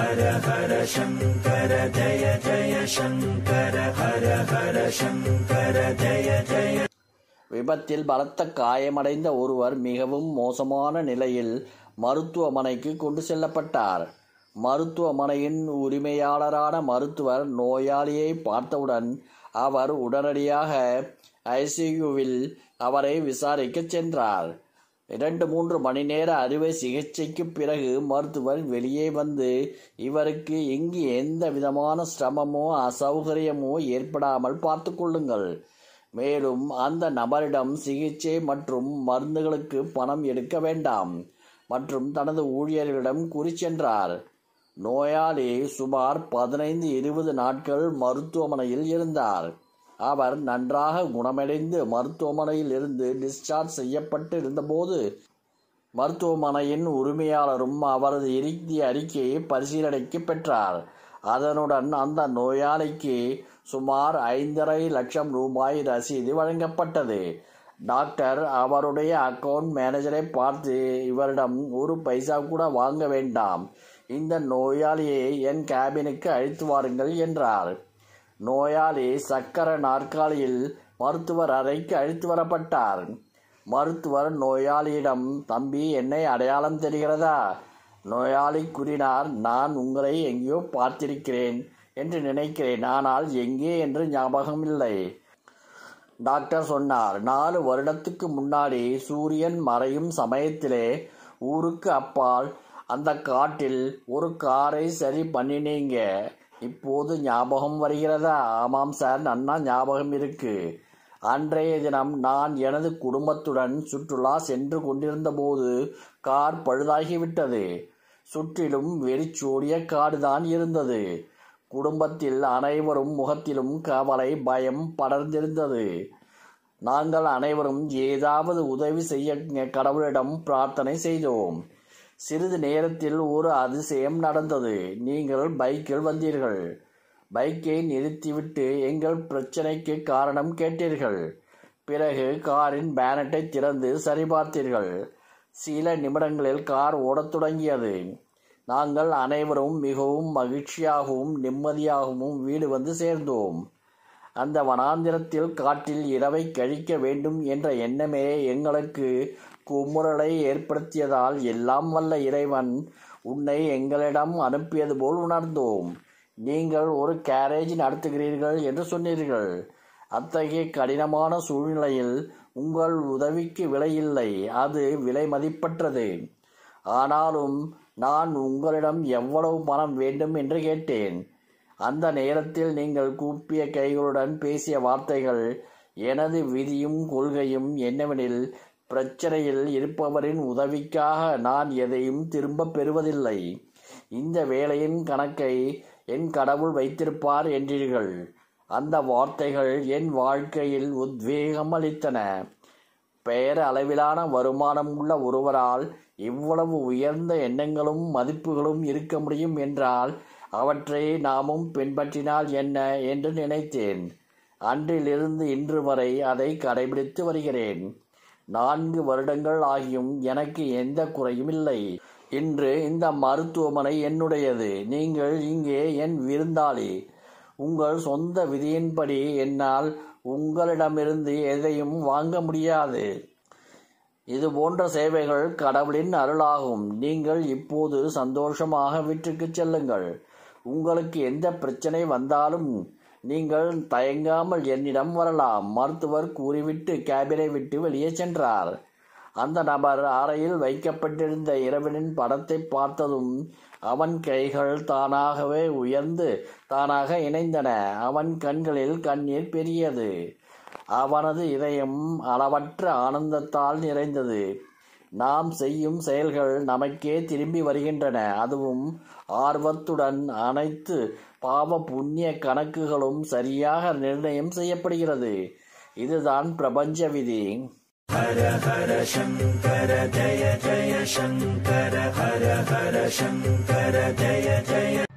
ஹர ஹர சங்கர ஜய ஜய சங்கர ஹர ஹர சங்கர ஜய ஜய விபத்தில் பலத்த காயமடைந்த ஒருவர் மிகவும் மோசமான நிலையில் மருத்துவமனைக்கு கொண்டு செல்லப்பட்டார் மருத்துவமனையின் உரிமையாளரான மருத்துவர் நோயாளியை பார்த்தவுடன் அவர் உடனடியாக ஐசியூவில் அவரை விசாரிக்கச் சென்றார் இரண்டு மூன்று மணி நேர அறுவை சிகிச்சைக்கு பிறகு மருத்துவர் வெளியே வந்து இவருக்கு இங்கு எந்த விதமான சிரமமோ அசௌகரியமோ ஏற்படாமல் பார்த்து கொள்ளுங்கள் மேலும் அந்த நபரிடம் சிகிச்சை மற்றும் மருந்துகளுக்கு பணம் எடுக்க வேண்டாம் மற்றும் தனது ஊழியர்களிடம் கூறி சென்றார் நோயாளி சுமார் பதினைந்து இருபது நாட்கள் மருத்துவமனையில் இருந்தார் அவர் நன்றாக குணமடைந்து மருத்துவமனையில் இருந்து டிஸ்சார்ஜ் செய்யப்பட்டு இருந்தபோது மருத்துவமனையின் உரிமையாளரும் அவரது இறுதி அறிக்கையை பரிசீலனைக்கு பெற்றார் அதனுடன் அந்த நோயாளிக்கு சுமார் ஐந்தரை லட்சம் ரூபாய் ரசீது வழங்கப்பட்டது டாக்டர் அவருடைய அக்கவுண்ட் மேனேஜரை பார்த்து இவரிடம் ஒரு பைசா கூட வாங்க வேண்டாம் இந்த நோயாளியை என் கேபினுக்கு அழைத்து வாருங்கள் என்றார் நோயாளி சக்கர நாற்காலியில் மருத்துவர் அறைக்கு அழைத்து வரப்பட்டார் மருத்துவர் நோயாளியிடம் தம்பி என்னை அடையாளம் தெரிகிறதா நோயாளி கூறினார் நான் உங்களை எங்கேயோ பார்த்திருக்கிறேன் என்று நினைக்கிறேன் ஆனால் எங்கே என்று ஞாபகம் இல்லை டாக்டர் சொன்னார் நாலு வருடத்துக்கு முன்னாடி சூரியன் மறையும் சமயத்திலே ஊருக்கு அப்பால் அந்த காட்டில் ஒரு காரை சரி பண்ணினீங்க இப்போது ஞாபகம் வருகிறதா ஆமாம் சார் நன்னா ஞாபகம் இருக்கு அன்றைய தினம் நான் எனது குடும்பத்துடன் சுற்றுலா சென்று கொண்டிருந்தபோது கார் பழுதாகிவிட்டது சுற்றிலும் வெறிச்சோடிய காடுதான் இருந்தது குடும்பத்தில் அனைவரும் முகத்திலும் கவலை பயம் படர்ந்திருந்தது நாங்கள் அனைவரும் ஏதாவது உதவி செய்ய கடவுளிடம் பிரார்த்தனை செய்தோம் சிறிது நேரத்தில் ஒரு அதிசயம் நடந்தது நீங்கள் பைக்கில் வந்தீர்கள் பைக்கை நிறுத்திவிட்டு எங்கள் பிரச்சனைக்கு காரணம் கேட்டீர்கள் பிறகு காரின் பேனட்டை திறந்து சரிபார்த்தீர்கள் சில நிமிடங்களில் கார் ஓடத் தொடங்கியது நாங்கள் அனைவரும் மிகவும் மகிழ்ச்சியாகவும் நிம்மதியாகவும் வீடு வந்து சேர்ந்தோம் அந்த வனாந்திரத்தில் காட்டில் இரவை கழிக்க வேண்டும் என்ற எண்ணமே எங்களுக்கு குமுறலை ஏற்படுத்தியதால் எல்லாம் வல்ல இறைவன் உன்னை எங்களிடம் அனுப்பியது போல் உணர்ந்தோம் நீங்கள் ஒரு கேரேஜ் நடத்துகிறீர்கள் என்று சொன்னீர்கள் அத்தகைய கடினமான சூழ்நிலையில் உங்கள் உதவிக்கு விலையில்லை அது விலை மதிப்பற்றது ஆனாலும் நான் உங்களிடம் எவ்வளவு பணம் வேண்டும் என்று கேட்டேன் அந்த நேரத்தில் நீங்கள் கூப்பிய கைகளுடன் பேசிய வார்த்தைகள் எனது விதியும் கொள்கையும் என்னவெனில் பிரச்சனையில் இருப்பவரின் உதவிக்காக நான் எதையும் திரும்பப் பெறுவதில்லை இந்த வேலையின் கணக்கை என் கடவுள் வைத்திருப்பார் என்றீர்கள் அந்த வார்த்தைகள் என் வாழ்க்கையில் உத்வேகம் அளித்தன பெயர் அளவிலான வருமானம் உள்ள ஒருவரால் இவ்வளவு உயர்ந்த எண்ணங்களும் மதிப்புகளும் இருக்க முடியும் என்றால் அவற்றை நாமும் பின்பற்றினால் என்ன என்று நினைத்தேன் அன்றிலிருந்து இன்று வரை அதை கடைபிடித்து வருகிறேன் நான்கு வருடங்கள் ஆகியும் எனக்கு எந்த குறையும் இல்லை இன்று இந்த மருத்துவமனை என்னுடையது நீங்கள் இங்கே என் விருந்தாளி உங்கள் சொந்த விதியின்படி என்னால் உங்களிடமிருந்து எதையும் வாங்க முடியாது இது போன்ற சேவைகள் கடவுளின் அருளாகும் நீங்கள் இப்போது சந்தோஷமாக வீட்டுக்கு செல்லுங்கள் உங்களுக்கு எந்த பிரச்சனை வந்தாலும் நீங்கள் தயங்காமல் என்னிடம் வரலாம் மருத்துவர் கூறிவிட்டு கேபினை விட்டு வெளியே சென்றார் அந்த நபர் அறையில் வைக்கப்பட்டிருந்த இரவனின் படத்தை பார்த்ததும் அவன் கைகள் தானாகவே உயர்ந்து தானாக இணைந்தன அவன் கண்களில் கண்ணீர் பெரியது அவனது இதயம் அளவற்ற ஆனந்தத்தால் நிறைந்தது நாம் செய்யும் செயல்கள் நமக்கே திரும்பி வருகின்றன அதுவும் ஆர்வத்துடன் அனைத்து பாவ புண்ணிய கணக்குகளும் சரியாக நிர்ணயம் செய்யப்படுகிறது இதுதான் பிரபஞ்ச விதி ஹர ஹர சங்கர ஜய ஜய சங்கர ஹர ஹர சங்கர ஜய ஜய